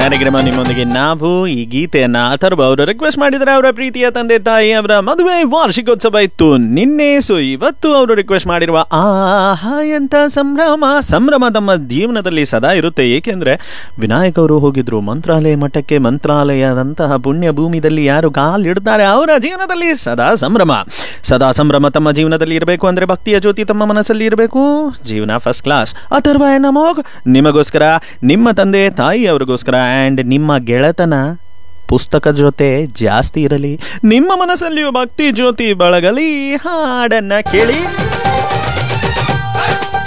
ಕಾರ್ಯಕ್ರಮ ನಿಮ್ಮೊಂದಿಗೆ ನಾವು ಈ ಗೀತೆಯನ್ನ ಅಥರ್ವ ಅವರು ರಿಕ್ವೆಸ್ಟ್ ಮಾಡಿದರೆ ಅವರ ಪ್ರೀತಿಯ ತಂದೆ ತಾಯಿ ಅವರ ಮದುವೆ ವಾರ್ಷಿಕೋತ್ಸವ ಇತ್ತು ನಿನ್ನೆ ಸೊ ಇವತ್ತು ಅವರು ರಿಕ್ವೆಸ್ಟ್ ಮಾಡಿರುವ ಆಹಾ ಎಂತ ಸಂಭ್ರಮ ಸಂಭ್ರಮ ತಮ್ಮ ಜೀವನದಲ್ಲಿ ಸದಾ ಇರುತ್ತೆ ಏಕೆಂದ್ರೆ ವಿನಾಯಕ್ ಅವರು ಹೋಗಿದ್ರು ಮಂತ್ರಾಲಯ ಮಠಕ್ಕೆ ಮಂತ್ರಾಲಯದಂತಹ ಪುಣ್ಯ ಭೂಮಿದಲ್ಲಿ ಯಾರು ಕಾಲಿಡ್ತಾರೆ ಅವರ ಜೀವನದಲ್ಲಿ ಸದಾ ಸಂಭ್ರಮ ಸದಾ ಸಂಭ್ರಮ ತಮ್ಮ ಜೀವನದಲ್ಲಿ ಇರಬೇಕು ಅಂದ್ರೆ ಭಕ್ತಿಯ ಜ್ಯೋತಿ ತಮ್ಮ ಮನಸ್ಸಲ್ಲಿ ಇರಬೇಕು ಜೀವನ ಫಸ್ಟ್ ಕ್ಲಾಸ್ ಅಥರ್ವ ನಮೋಗ್ ನಿಮಗೋಸ್ಕರ ನಿಮ್ಮ ತಂದೆ ತಾಯಿ ಅವ್ರಿಗೋಸ್ಕರ ಆ್ಯಂಡ್ ನಿಮ್ಮ ಗೆಳೆತನ ಪುಸ್ತಕದ ಜೊತೆ ಜಾಸ್ತಿ ಇರಲಿ ನಿಮ್ಮ ಮನಸ್ಸಲ್ಲಿಯೂ ಭಕ್ತಿ ಜ್ಯೋತಿ ಬೆಳಗಲಿ ಹಾಡನ್ನ ಕೇಳಿ